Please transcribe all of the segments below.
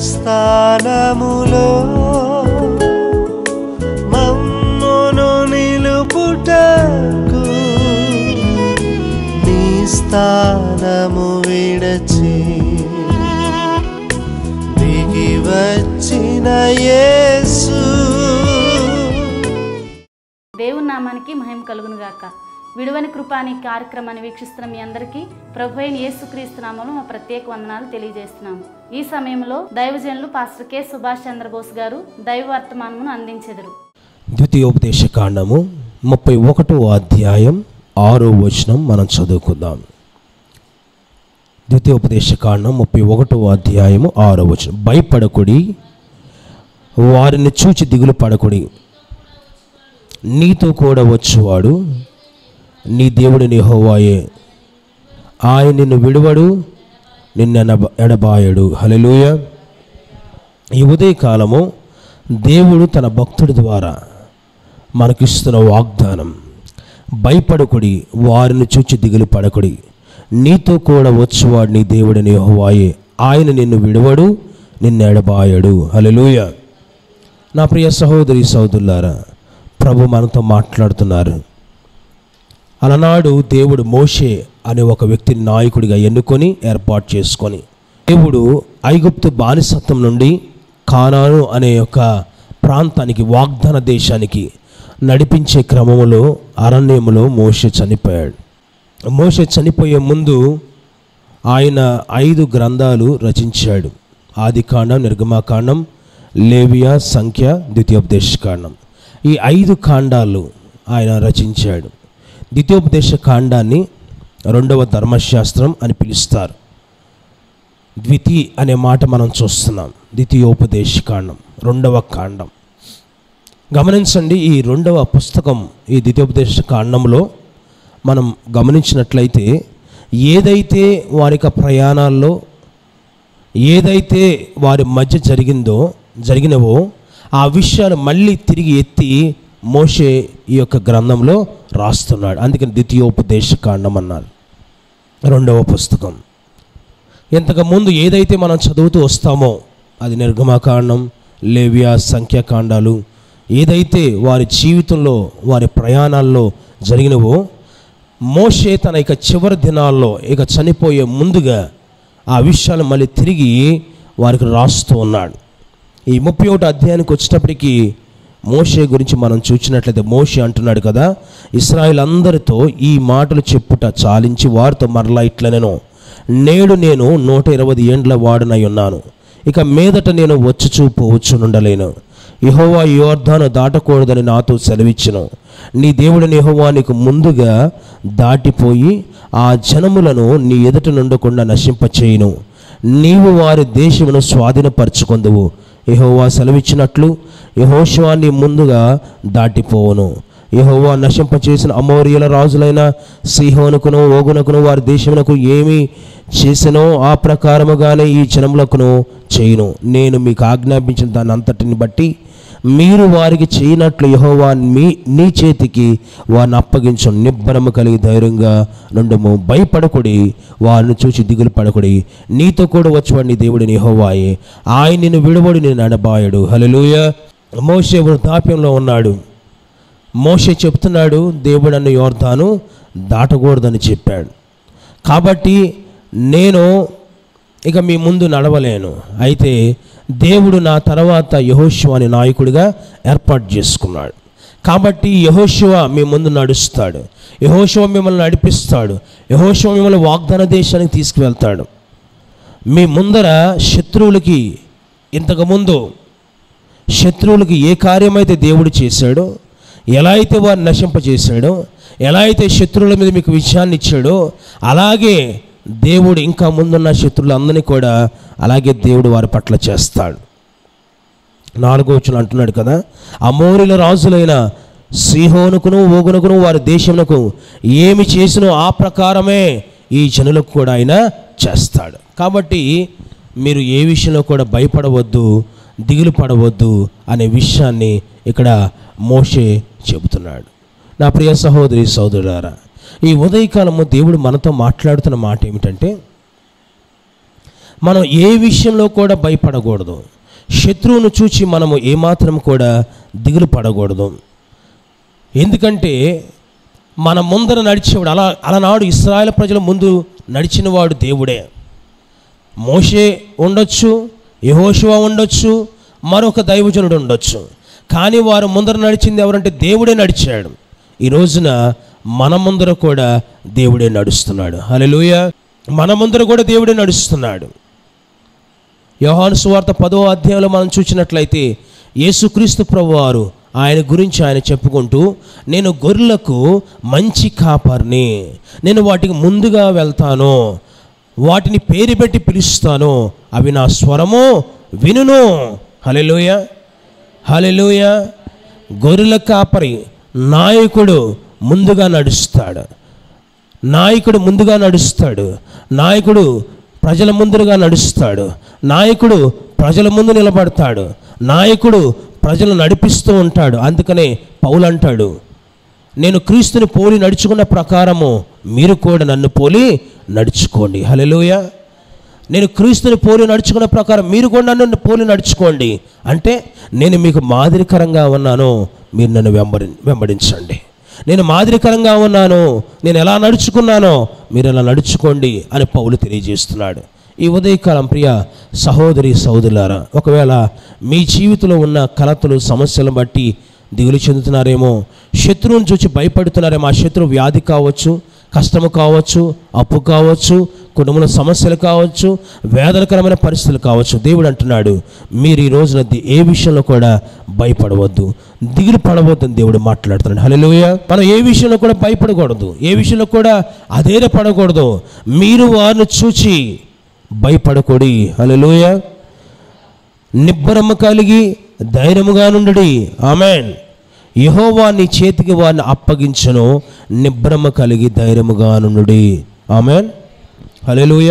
స్థానములో మమ్మును నిలుపుటకు నీ స్థానము విడచి దిగి వచ్చిన యేసు దేవుని నామానికి మహిమ కలుగును గాక విడువని కృప అనే కార్యక్రమాన్ని వీక్షిస్తున్న మీ అందరికీ ప్రభు అయిన యేసుక్రీస్తు నామంలో మా ప్రత్యేక వందనాలు తెలియజేస్తున్నాము ఈ సమయంలో దైవజనులు పాస్టర్ కె సుభాష్ చంద్రబోస్ గారు దైవ వర్తమానమును అందించెదరు ద్వితీయోపదేశ కాండము ముప్పై ఒకటో అధ్యాయం ఆరో వచనం మనం చదువుకుందాం ద్వితీయోపదేశ కాండం ముప్పై ఒకటో అధ్యాయము ఆరో వచనం భయపడకుడి వారిని చూచి దిగులు పడకుడి నీతో కూడా వచ్చువాడు నీ దేవుడు నీ హోవాయే ఆయన నిన్ను విడువడు నిన్ను ఎనబ ఎడబాయడు హల్లెలూయా ఈ ఉదయకాలము దేవుడు తన భక్తుడి ద్వారా మనకిస్తున్న వాగ్దానం భయపడకుడి వారిని చూచి దిగులు పడకుడి నీతో కూడా వచ్చువాడు నీ దేవుడిని యెహోవాయే ఆయన నిన్ను విడవడు నిన్ను ఎడబాయడు హల్లెలూయ నా ప్రియ సహోదరి సహోదరులారా ప్రభు మనతో మాట్లాడుతున్నారు అలనాడు దేవుడు మోషే అనే ఒక వ్యక్తిని నాయకుడిగా ఎన్నుకొని ఏర్పాటు చేసుకొని దేవుడు ఐగుప్తు బానిసత్వం నుండి కానాను అనే ఒక ప్రాంతానికి వాగ్దాన దేశానికి నడిపించే క్రమంలో అరణ్యములో మోషే చనిపోయాడు మోషే చనిపోయే ముందు ఆయన ఐదు గ్రంథాలు రచించాడు ఆదికాండం నిర్గమాకాండం లేవియా సంఖ్య ద్వితీయోపదేశ కాండం ఈ ఐదు కాండాలు ఆయన రచించాడు ద్వితీయోపదేశ కాండాన్ని రెండవ ధర్మశాస్త్రం అని పిలుస్తారు ద్వితి అనే మాట మనం చూస్తున్నాం ద్వితీయోపదేశ కాండం రెండవ కాండం గమనించండి ఈ రెండవ పుస్తకం ఈ ద్వితీయోపదేశ కాండంలో మనం గమనించినట్లయితే ఏదైతే వారి యొక్క ప్రయాణాల్లో ఏదైతే వారి మధ్య జరిగిందో జరిగినవో ఆ విషయాలు మళ్ళీ తిరిగి ఎత్తి మోషే ఈ యొక్క గ్రంథంలో రాస్తున్నాడు అందుకని ద్వితీయోపదేశ కాండం అన్నారు రెండవ పుస్తకం ఇంతకుముందు ఏదైతే మనం చదువుతూ వస్తామో అది నిర్గమకాండం లేవియా సంఖ్యాకాండాలు ఏదైతే వారి జీవితంలో వారి ప్రయాణాల్లో జరిగినవో మోషే తన ఇక చివరి దినాల్లో ఇక చనిపోయే ముందుగా ఆ విషయాలు మళ్ళీ తిరిగి వారికి రాస్తూ ఉన్నాడు ఈ ముప్పై ఒకటి అధ్యాయానికి వచ్చేటప్పటికి మోషే గురించి మనం చూసినట్లయితే మోషే అంటున్నాడు కదా ఇస్రాయిల్ అందరితో ఈ మాటలు చెప్పుట చాలించి వారితో మరలా ఇట్లనెను నేడు నేను నూట ఇరవై ఏండ్ల వాడునై ఉన్నాను ఇక మీదట నేను వచ్చుచూ పోవచ్చునుండలేను యెహోవా యోర్ధాను దాటకూడదని నాతో సెలవిచ్చును నీ దేవుడిని యెహోవా నీకు ముందుగా దాటిపోయి ఆ జనములను నీ ఎదుట నుండకుండా నశింపచేయును నీవు వారి దేశమును స్వాధీనపరచుకొందువు యెహోవా సెలవిచ్చినట్లు యెహోషువా నీ ముందుగా దాటిపోవును యెహోవా నశింపచేసిన అమోరియల రాజులైన సిహోనుకును ఓగునకును వారి దేశమునకు ఏమి చేసినో ఆ ప్రకారముగానే ఈ జనములకును చేయును నేను మీకు ఆజ్ఞాపించిన దాని అంతటిని బట్టి మీరు వారికి చేయనట్లు యెహోవా మీ నీ చేతికి వారిని అప్పగించు నిబ్బరము కలిగి ధైర్యంగా నుండము భయపడకుడి వారిని చూసి దిగులు పడకుడి నీతో కూడా వచ్చేవాడు నీ దేవుడిని యెహోవాయే ఆయన నిన్ను విడవడు నేను నడబాయడు హల్లెలూయా మోషే వృద్ధాప్యంలో ఉన్నాడు మోషే చెప్తున్నాడు దేవుడు అన్న యోర్ధాను దాటకూడదని చెప్పాడు కాబట్టి నేను ఇక మీ ముందు నడవలేను అయితే దేవుడు నా తర్వాత యహోశివ అనే నాయకుడిగా ఏర్పాటు చేసుకున్నాడు కాబట్టి యహోశివ మీ ముందు నడుస్తాడు యహోశివ మిమ్మల్ని నడిపిస్తాడు యహోశివ మిమ్మల్ని వాగ్దాన దేశానికి తీసుకువెళ్తాడు మీ ముందర శత్రువులకి ఇంతకుముందు శత్రువులకి ఏ కార్యమైతే దేవుడు చేశాడో ఎలా అయితే వారిని నశింపజేశాడో ఎలా అయితే శత్రువుల మీద మీకు విజయాన్ని ఇచ్చాడో అలాగే దేవుడు ఇంకా ముందున్న శత్రువులందరినీ కూడా అలాగే దేవుడు వారి పట్ల చేస్తాడు నాలుగో వచ్చిన అంటున్నాడు కదా అమోరిల రాజులైన సిహోనుకును ఓగునకును వారి దేశమునకు ఏమి చేసినో ఆ ప్రకారమే ఈ జనులకు కూడా ఆయన చేస్తాడు కాబట్టి మీరు ఏ విషయంలో కూడా భయపడవద్దు దిగులు పడవద్దు అనే విషయాన్ని ఇక్కడ మోషే చెబుతున్నాడు నా ప్రియ సహోదరి సహోదరులారా ఈ ఉదయకాలము దేవుడు మనతో మాట్లాడుతున్న మాట ఏమిటంటే మనం ఏ విషయంలో కూడా భయపడకూడదు శత్రువును చూచి మనము ఏమాత్రం కూడా దిగులు పడకూడదు ఎందుకంటే మన ముందర నడిచేవాడు అలా అలనాడు ఇస్రాయేల్ ప్రజల ముందు నడిచినవాడు దేవుడే మోషే ఉండొచ్చు యహోషువ ఉండొచ్చు మరొక దైవజనుడు ఉండొచ్చు కానీ వారు ముందర నడిచింది ఎవరంటే దేవుడే నడిచాడు ఈ రోజున మన ముందర కూడా దేవుడే నడుస్తున్నాడు హల్లెలూయా మన ముందర కూడా దేవుడే నడుస్తున్నాడు యోహాను సువార్త పదో అధ్యాయంలో మనం చూసినట్లయితే యేసుక్రీస్తు ప్రభువారు ఆయన గురించి ఆయన చెప్పుకుంటూ నేను గొర్రెలకు మంచి కాపర్ని నేను వాటికి ముందుగా వెళ్తాను వాటిని పేరు పెట్టి పిలుస్తాను అవి నా స్వరము వినును హలెలోయ హలెలోయ గొర్రెల కాపరి నాయకుడు ముందుగా నడుస్తాడు నాయకుడు ముందుగా నడుస్తాడు నాయకుడు ప్రజల ముందుగా నడుస్తాడు నాయకుడు ప్రజల ముందు నిలబడతాడు నాయకుడు ప్రజలు నడిపిస్తూ ఉంటాడు అందుకనే పౌలు అంటాడు నేను క్రీస్తుని పోలి నడుచుకున్న ప్రకారము మీరు కూడా నన్ను పోలి నడుచుకోండి హలెలోయ నేను క్రీస్తుని పోలి నడుచుకున్న ప్రకారం మీరు కూడా నన్ను పోలి నడుచుకోండి అంటే నేను మీకు మాదిరికరంగా ఉన్నాను మీరు నన్ను వెంబడి వెంబడించండి నేను మాదిరికరంగా ఉన్నాను నేను ఎలా నడుచుకున్నానో మీరు ఎలా నడుచుకోండి అని పౌలు తెలియజేస్తున్నాడు ఈ ఉదయకాలం ప్రియ సహోదరి సహోదరులారా ఒకవేళ మీ జీవితంలో ఉన్న కలతలు సమస్యలను బట్టి దిగులు చెందుతున్నారేమో శత్రువుని చూసి భయపడుతున్నారేమో ఆ శత్రువు వ్యాధి కావచ్చు కష్టము కావచ్చు అప్పు కావచ్చు కుటుంబంలో సమస్యలు కావచ్చు వేదనకరమైన పరిస్థితులు కావచ్చు దేవుడు అంటున్నాడు మీరు ఈ రోజున ది- ఏ విషయంలో కూడా భయపడవద్దు దిగులు పడవద్దని దేవుడు మాట్లాడుతున్నాడు హలోయ మనం ఏ విషయంలో కూడా భయపడకూడదు ఏ విషయంలో కూడా అధైర్య పడకూడదు మీరు వారిని చూచి భయపడకూడి హలోయ నిబ్బరము కలిగి ధైర్యముగా నుండి ఆమెన్ యహోవా నీ చేతికి వారిని అప్పగించను నిబ్బరము కలిగి ధైర్యముగా నుండి ఆమెన్ హల్లెలూయ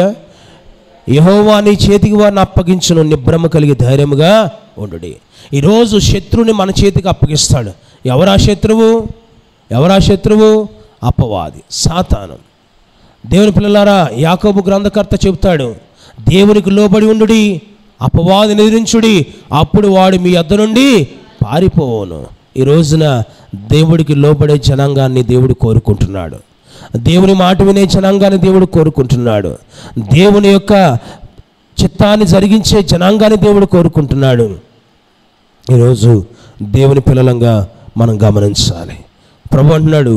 యహోవా నీ చేతికి వారిని అప్పగించను నిబ్బరము కలిగి ధైర్యముగా ఉండు ఈరోజు శత్రువుని మన చేతికి అప్పగిస్తాడు ఎవరా శత్రువు ఎవరా శత్రువు అపవాది సాతానం దేవుని పిల్లలారా యాకోబు గ్రంథకర్త చెబుతాడు దేవునికి లోబడి ఉండుడి అపవాది నిద్రించుడి అప్పుడు వాడు మీ అద్ద నుండి పారిపోవును ఈ రోజున దేవుడికి లోబడే జనాంగాన్ని దేవుడు కోరుకుంటున్నాడు దేవుని మాట వినే జనాంగాన్ని దేవుడు కోరుకుంటున్నాడు దేవుని యొక్క చిత్తాన్ని జరిగించే జనాంగాన్ని దేవుడు కోరుకుంటున్నాడు ఈరోజు దేవుని పిల్లలంగా మనం గమనించాలి ప్రభు అంటున్నాడు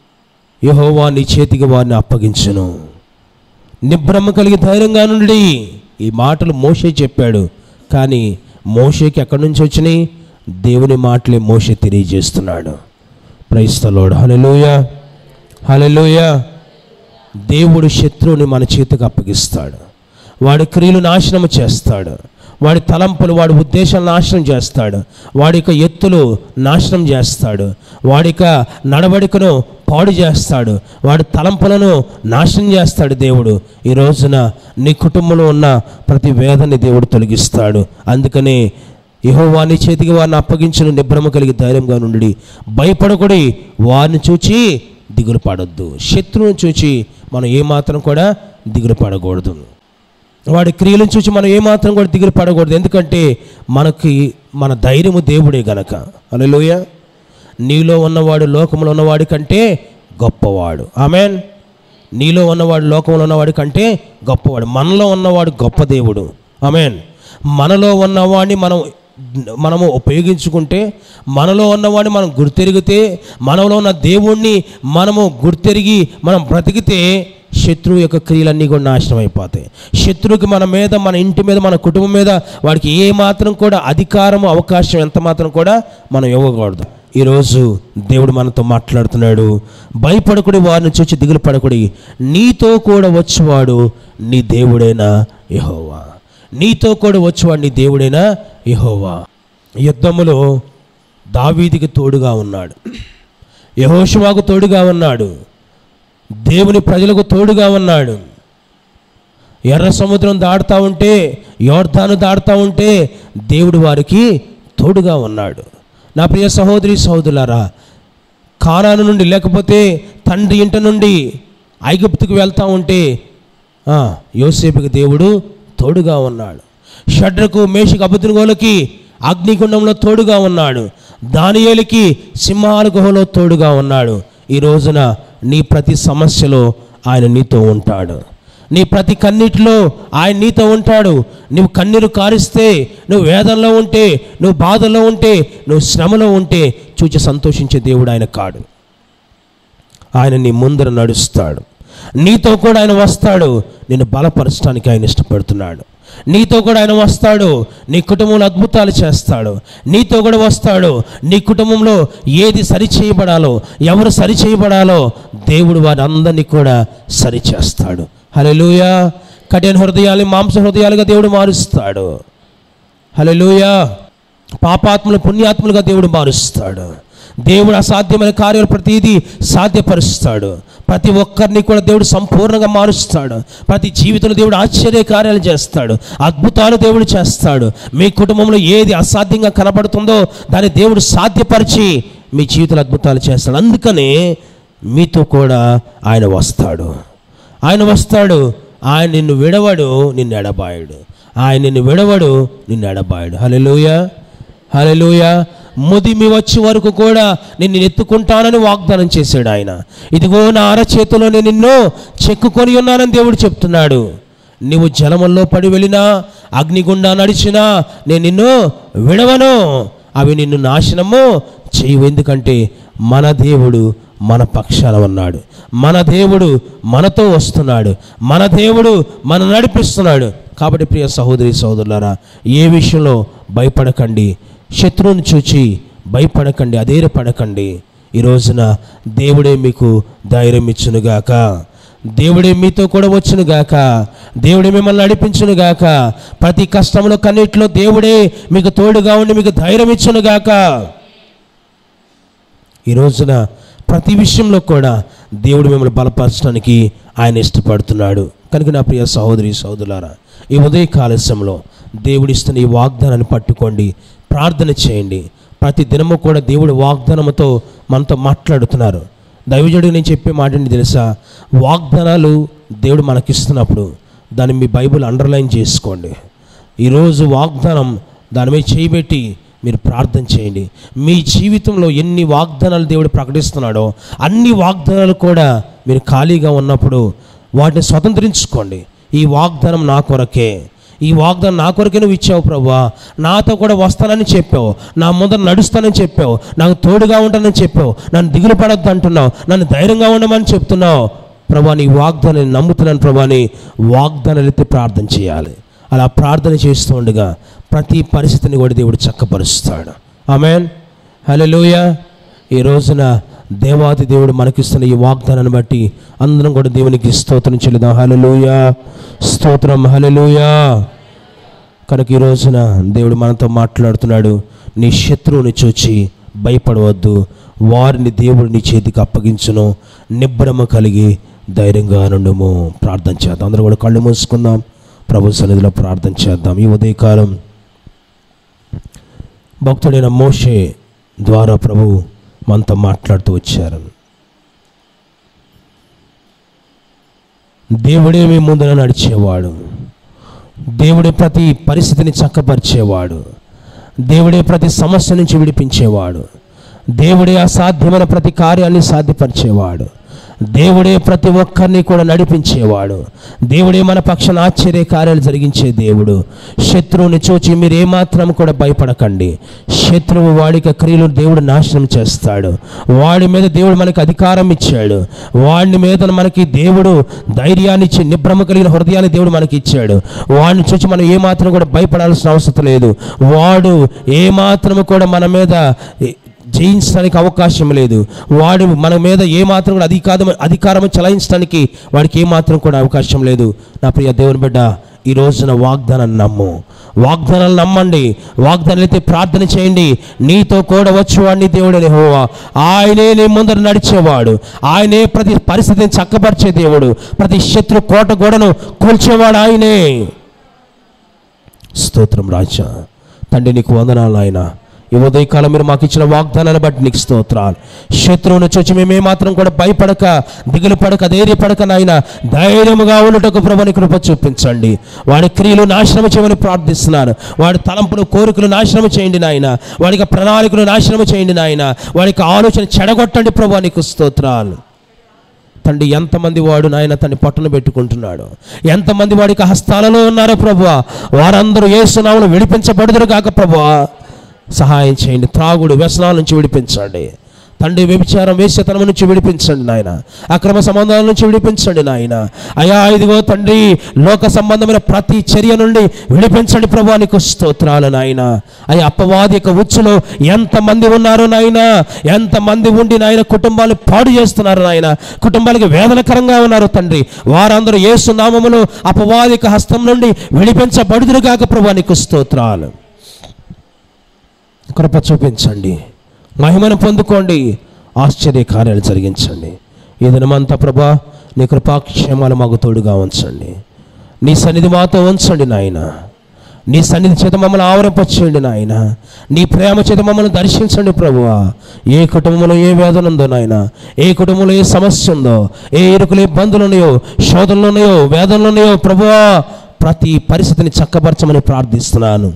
యహోవా నీ చేతికి వారిని అప్పగించను నిబ్రహ్మ కలిగి ధైర్యంగా నుండి ఈ మాటలు మోషే చెప్పాడు కానీ మోషేకి ఎక్కడి నుంచి వచ్చినాయి దేవుని మాటలే మోషే తెలియజేస్తున్నాడు ప్రైస్తలోడు హలెలూయ హలెలూయ దేవుడు శత్రువుని మన చేతికి అప్పగిస్తాడు వాడి క్రియలు నాశనం చేస్తాడు వాడి తలంపులు వాడి ఉద్దేశాలు నాశనం చేస్తాడు వాడి యొక్క ఎత్తులు నాశనం చేస్తాడు వాడి యొక్క నడవడికను పాడు చేస్తాడు వాడి తలంపులను నాశనం చేస్తాడు దేవుడు ఈ రోజున నీ కుటుంబంలో ఉన్న ప్రతి వేదన్ని దేవుడు తొలగిస్తాడు అందుకనే యెహోవా నీ చేతికి వారిని అప్పగించిన నిబ్రమ కలిగి ధైర్యంగా నుండి భయపడకుడి వారిని చూచి దిగులు పడొద్దు శత్రువుని చూచి మనం ఏమాత్రం కూడా దిగులు పడకూడదు వాడి క్రియలను చూసి మనం ఏమాత్రం కూడా దిగులు పడకూడదు ఎందుకంటే మనకి మన ధైర్యము దేవుడే గనక అలలోయ నీలో ఉన్నవాడు లోకంలో ఉన్నవాడి కంటే గొప్పవాడు ఆమెన్ నీలో ఉన్నవాడు లోకంలో ఉన్నవాడి కంటే గొప్పవాడు మనలో ఉన్నవాడు గొప్ప దేవుడు ఆమెన్ మనలో ఉన్నవాడిని మనం మనము ఉపయోగించుకుంటే మనలో ఉన్నవాడిని మనం గుర్తెరిగితే మనలో ఉన్న దేవుణ్ణి మనము గుర్తెరిగి మనం బ్రతికితే శత్రువు యొక్క క్రియలన్నీ కూడా నాశనం అయిపోతాయి శత్రువుకి మన మీద మన ఇంటి మీద మన కుటుంబం మీద వాడికి ఏ మాత్రం కూడా అధికారము అవకాశం ఎంత మాత్రం కూడా మనం ఇవ్వకూడదు ఈరోజు దేవుడు మనతో మాట్లాడుతున్నాడు భయపడకుడి వారిని చూచి దిగులు పడకుడి నీతో కూడా వచ్చేవాడు నీ దేవుడైన యెహోవా నీతో కూడా వచ్చేవాడు నీ దేవుడైన యెహోవా యుద్ధములో దావీదికి తోడుగా ఉన్నాడు యహోషువాకు తోడుగా ఉన్నాడు దేవుని ప్రజలకు తోడుగా ఉన్నాడు ఎర్ర సముద్రం దాడుతూ ఉంటే యోర్ధాను దాడుతూ ఉంటే దేవుడు వారికి తోడుగా ఉన్నాడు నా ప్రియ సహోదరి సహోదరులారా కానాను నుండి లేకపోతే తండ్రి ఇంట నుండి ఐగుప్తుకు వెళ్తూ ఉంటే ఆ, యోసేపుకి దేవుడు తోడుగా ఉన్నాడు షడ్రకు మేషకు అబుద్ధిగోలకి అగ్నిగుండంలో తోడుగా ఉన్నాడు దానియేలికి సింహాల గుహలో తోడుగా ఉన్నాడు ఈ రోజున నీ ప్రతి సమస్యలో ఆయన నీతో ఉంటాడు నీ ప్రతి కన్నీటిలో ఆయన నీతో ఉంటాడు నువ్వు కన్నీరు కారిస్తే నువ్వు వేదనలో ఉంటే నువ్వు బాధలో ఉంటే నువ్వు శ్రమలో ఉంటే చూచి సంతోషించే దేవుడు ఆయన కాడు ఆయన నీ ముందర నడుస్తాడు నీతో కూడా ఆయన వస్తాడు నిన్ను బలపరచడానికి ఆయన ఇష్టపడుతున్నాడు నీతో కూడా ఆయన వస్తాడు నీ కుటుంబంలో అద్భుతాలు చేస్తాడు నీతో కూడా వస్తాడు నీ కుటుంబంలో ఏది సరి చేయబడాలో ఎవరు సరి చేయబడాలో దేవుడు వారి అందరినీ కూడా సరి చేస్తాడు హల్లెలూయా కఠిన హృదయాలు మాంస హృదయాలుగా దేవుడు మారుస్తాడు హల్లెలూయా పాపాత్మలు పుణ్యాత్ములుగా దేవుడు మారుస్తాడు దేవుడు అసాధ్యమైన కార్యాలు ప్రతిదీ సాధ్యపరుస్తాడు ప్రతి ఒక్కరిని కూడా దేవుడు సంపూర్ణంగా మారుస్తాడు ప్రతి జీవితంలో దేవుడు ఆశ్చర్య కార్యాలు చేస్తాడు అద్భుతాలు దేవుడు చేస్తాడు మీ కుటుంబంలో ఏది అసాధ్యంగా కనబడుతుందో దాన్ని దేవుడు సాధ్యపరిచి మీ జీవితంలో అద్భుతాలు చేస్తాడు అందుకనే మీతో కూడా ఆయన వస్తాడు ఆయన వస్తాడు ఆయన నిన్ను విడవడు నిన్ను ఎడబాయుడు ఆయన నిన్ను విడవడు నిన్ను ఎడబాయుడు హలెలూయ హలెలూయ ముదిమి వచ్చే వరకు కూడా నిన్ను ఎత్తుకుంటానని వాగ్దానం చేశాడు ఆయన ఇదిగో నా అరచేతిలో నేను నిన్ను చెక్కుకొని ఉన్నానని దేవుడు చెప్తున్నాడు నీవు జలముల్లో పడి వెళ్ళినా అగ్నిగుండా నడిచినా నేను నిన్ను విడవను అవి నిన్ను నాశనము చేయవు ఎందుకంటే మన దేవుడు మన పక్షాన ఉన్నాడు మన దేవుడు మనతో వస్తున్నాడు మన దేవుడు మన నడిపిస్తున్నాడు కాబట్టి ప్రియ సహోదరి సహోదరులారా ఏ విషయంలో భయపడకండి శత్రువుని చూచి భయపడకండి అధైర్యపడకండి ఈ రోజున దేవుడే మీకు ధైర్యం ఇచ్చునుగాక దేవుడే మీతో కూడా వచ్చునుగాక దేవుడే మిమ్మల్ని నడిపించునుగాక ప్రతి కష్టంలో కన్నిటిలో దేవుడే మీకు తోడుగా ఉండి మీకు ధైర్యం ఇచ్చునుగాక ఈ రోజున ప్రతి విషయంలో కూడా దేవుడు మిమ్మల్ని బలపరచడానికి ఆయన ఇష్టపడుతున్నాడు కనుక నా ప్రియ సహోదరి సహోదరులారా ఈ ఉదయ కాలస్యంలో దేవుడిస్తున్న ఈ వాగ్దానాన్ని పట్టుకోండి ప్రార్థన చేయండి ప్రతి దినము కూడా దేవుడు వాగ్దానముతో మనతో మాట్లాడుతున్నారు దైవజుడు నేను చెప్పే మాట ఏంటి తెలుసా వాగ్దానాలు దేవుడు మనకిస్తున్నప్పుడు దాన్ని మీ బైబిల్ అండర్లైన్ చేసుకోండి ఈరోజు వాగ్దానం దాని మీద చేయబెట్టి మీరు ప్రార్థన చేయండి మీ జీవితంలో ఎన్ని వాగ్దానాలు దేవుడు ప్రకటిస్తున్నాడో అన్ని వాగ్దానాలు కూడా మీరు ఖాళీగా ఉన్నప్పుడు వాటిని స్వతంత్రించుకోండి ఈ వాగ్దానం నా కొరకే ఈ వాగ్దానం నా కొరకే నువ్వు ఇచ్చావు ప్రభా నాతో కూడా వస్తానని చెప్పావు నా ముందర నడుస్తానని చెప్పావు నాకు తోడుగా ఉంటానని చెప్పావు నన్ను దిగులు పడొద్దు అంటున్నావు నన్ను ధైర్యంగా ఉండమని చెప్తున్నావు ప్రభా నీ వాగ్దానాన్ని నమ్ముతున్నాను ప్రభాని వాగ్దానాలు ఎత్తి ప్రార్థన చేయాలి అలా ప్రార్థన చేస్తూ ఉండగా ప్రతి పరిస్థితిని కూడా దేవుడు చక్కపరుస్తాడు ఆమెన్ హలోయ ఈ రోజున దేవాది దేవుడు మనకిస్తున్న ఈ వాగ్దానాన్ని బట్టి అందరం కూడా దేవునికి స్తోత్రం చెల్లిదాం హలలోయ స్తోత్రం హలలోయ కనుక ఈ రోజున దేవుడు మనతో మాట్లాడుతున్నాడు నీ శత్రువుని చూచి భయపడవద్దు వారిని దేవుడు నీ చేతికి అప్పగించును నిబ్బరము కలిగి ధైర్యంగా నుండుము ప్రార్థన చేద్దాం అందరూ కూడా కళ్ళు మూసుకుందాం ప్రభు సన్నిధిలో ప్రార్థన చేద్దాం ఈ ఉదయకాలం భక్తుడైన మోషే ద్వారా ప్రభు మనతో మాట్లాడుతూ వచ్చారు దేవుడే మీ ముందున నడిచేవాడు దేవుడే ప్రతి పరిస్థితిని చక్కపరిచేవాడు దేవుడే ప్రతి సమస్య నుంచి విడిపించేవాడు దేవుడే అసాధ్యమైన ప్రతి కార్యాన్ని సాధ్యపరిచేవాడు దేవుడే ప్రతి ఒక్కరిని కూడా నడిపించేవాడు దేవుడే మన పక్షాన ఆశ్చర్య కార్యాలు జరిగించే దేవుడు శత్రువుని చూచి మీరు ఏమాత్రం కూడా భయపడకండి శత్రువు వాడికి క్రియలు దేవుడు నాశనం చేస్తాడు వాడి మీద దేవుడు మనకి అధికారం ఇచ్చాడు వాడి మీద మనకి దేవుడు ధైర్యాన్ని ఇచ్చి నిభ్రమ కలిగిన హృదయాన్ని దేవుడు మనకి ఇచ్చాడు వాడిని చూసి మనం ఏమాత్రం కూడా భయపడాల్సిన అవసరం లేదు వాడు ఏమాత్రం కూడా మన మీద జయించడానికి అవకాశం లేదు వాడు మన మీద ఏమాత్రం కూడా అధికారం అధికారం చలాయించడానికి వాడికి ఏమాత్రం కూడా అవకాశం లేదు నా ప్రియ దేవుని బిడ్డ ఈ రోజున వాగ్దానాన్ని నమ్ము వాగ్దానాలు నమ్మండి వాగ్దానాలు అయితే ప్రార్థన చేయండి నీతో కూడా వచ్చేవాడిని దేవుడు హోవా ఆయనే నీ ముందర నడిచేవాడు ఆయనే ప్రతి పరిస్థితిని చక్కపరిచే దేవుడు ప్రతి శత్రు కోట గోడను కూల్చేవాడు ఆయనే స్తోత్రం రాజా తండ్రి నీకు వందనాలు ఆయన ఈ ఉదయకాలం మీరు మాకు ఇచ్చిన వాగ్దానాన్ని బట్టి నీకు స్తోత్రాలు శత్రువును చూచి మేము మాత్రం కూడా భయపడక దిగులు పడక ధైర్యపడక నాయన ధైర్యముగా ఉండుటకు ప్రభుని కృప చూపించండి వాడి క్రియలు నాశనం చేయమని ప్రార్థిస్తున్నాను వాడి తలంపులు కోరికలు నాశనం చేయండి నాయన వాడికి ప్రణాళికలు నాశనం చేయండి నాయన వాడికి ఆలోచన చెడగొట్టండి ప్రభు నీకు స్తోత్రాలు తండ్రి ఎంతమంది వాడు నాయన తన్ని పట్టున పెట్టుకుంటున్నాడు ఎంతమంది వాడికి హస్తాలలో ఉన్నారో ప్రభు వారందరూ ఏసునామను విడిపించబడుదురు కాక ప్రభు సహాయం చేయండి త్రాగుడు వ్యసనాల నుంచి విడిపించండి తండ్రి వ్యభిచారం వేశ్యతనం నుంచి విడిపించండి నాయన అక్రమ సంబంధాల నుంచి విడిపించండి నాయన అయా ఇదిగో తండ్రి లోక సంబంధమైన ప్రతి చర్య నుండి విడిపించండి ప్రభు నీకు స్తోత్రాలు నాయన అయ్యా అప్పవాది యొక్క ఉచ్చులో ఎంతమంది ఉన్నారు నాయన ఎంతమంది ఉండి నాయన కుటుంబాలు పాడు చేస్తున్నారు నాయన కుటుంబాలకు వేదనకరంగా ఉన్నారు తండ్రి వారందరూ యేసు నామములు అపవాదిక హస్తం నుండి విడిపించబడుదురు కాక ప్రభు నీకు స్తోత్రాలు కృప చూపించండి మహిమను పొందుకోండి ఆశ్చర్య కార్యాలు జరిగించండి ఈ దినమంతా ప్రభా నీ కృపాక్షేమాలు మాకు తోడుగా ఉంచండి నీ సన్నిధి మాతో ఉంచండి నాయన నీ సన్నిధి చేత మమ్మల్ని ఆవరింపచేయండి నాయన నీ ప్రేమ చేత మమ్మల్ని దర్శించండి ప్రభువా ఏ కుటుంబంలో ఏ వేదన ఉందో నాయన ఏ కుటుంబంలో ఏ సమస్య ఉందో ఏ ఇరుకులు ఏ ఇబ్బందులు ఉన్నాయో శోధనలు ఉన్నాయో వేదనలు ఉన్నాయో ప్రభువా ప్రతి పరిస్థితిని చక్కపరచమని ప్రార్థిస్తున్నాను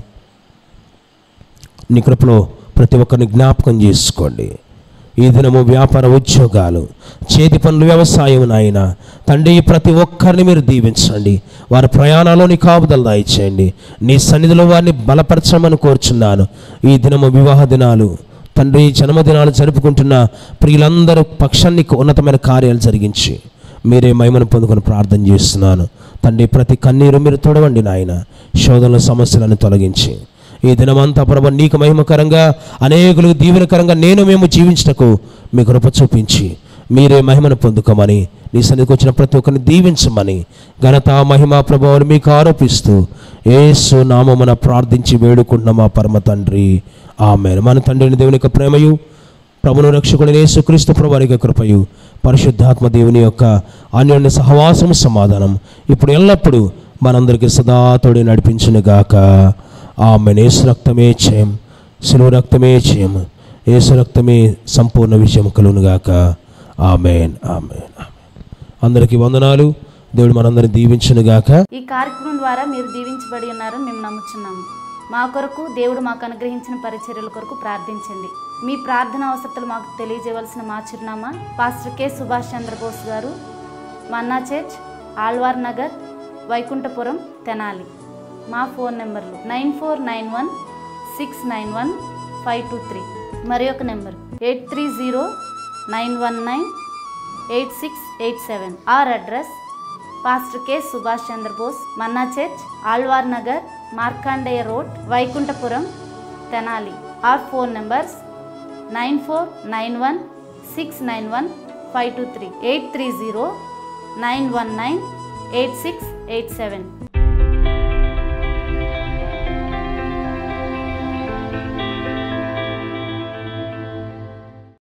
నీ కృపలో ప్రతి ఒక్కరిని జ్ఞాపకం చేసుకోండి ఈ దినము వ్యాపార ఉద్యోగాలు చేతి పనులు వ్యవసాయం నాయన తండ్రి ప్రతి ఒక్కరిని మీరు దీవించండి వారి ప్రయాణాల్లో నీ కాపుదల దాయిచేయండి నీ సన్నిధిలో వారిని బలపరచమని కోరుచున్నాను ఈ దినము వివాహ దినాలు తండ్రి జన్మదినాలు జరుపుకుంటున్న ప్రియులందరూ పక్షాన్ని ఉన్నతమైన కార్యాలు జరిగించి మీరే మహిమను పొందుకొని ప్రార్థన చేస్తున్నాను తండ్రి ప్రతి కన్నీరు మీరు తొడవండి నాయన శోధనల సమస్యలను తొలగించి ఈ దినమంతా ప్రభు నీకు మహిమకరంగా అనేకులకు దీవెనకరంగా నేను మేము జీవించటకు మీ కృప చూపించి మీరే మహిమను పొందుకోమని నీ సన్నిధికి వచ్చిన ప్రతి ఒక్కరిని దీవించమని ఘనత మహిమ ప్రభావాలు మీకు ఆరోపిస్తూ ఏసు నామమున ప్రార్థించి వేడుకుంటున్న మా పరమ తండ్రి ఆమె మన తండ్రిని దేవుని యొక్క ప్రేమయు ప్రభును రక్షకుని యేసుక్రీస్తు ప్రభువారి యొక్క కృపయు పరిశుద్ధాత్మ దేవుని యొక్క అన్యోన్య సహవాసము సమాధానం ఇప్పుడు ఎల్లప్పుడూ మనందరికీ సదా తోడి నడిపించునుగాక ఆమె ఏసు రక్తమే చేయం శిలువ రక్తమే చేయం ఏసు రక్తమే సంపూర్ణ విషయం కలుగునుగాక ఆమెన్ ఆమెన్ ఆమెన్ అందరికీ వందనాలు దేవుడు మనందరిని దీవించునుగాక ఈ కార్యక్రమం ద్వారా మీరు దీవించబడి ఉన్నారని మేము నమ్ముచున్నాము మా కొరకు దేవుడు మాకు అనుగ్రహించిన పరిచర్యల కొరకు ప్రార్థించండి మీ ప్రార్థన అవసరతలు మాకు తెలియజేయవలసిన మా చిరునామా pastor K Subhash Chandrabose garu Manna church Alwar Nagar Vaikuntapuram Tenali మా ఫోన్ నెంబర్లు nine four nine one six nine one five two three మరి ఒక number eight three zero nine one nine eight six eight seven or address pastor K Subhash Chandrabose Manna church Alwar Nagar Markandeya road Vaikuntapuram Tenali or phone numbers nine four nine one six nine one five two three eight three zero nine one nine eight six eight seven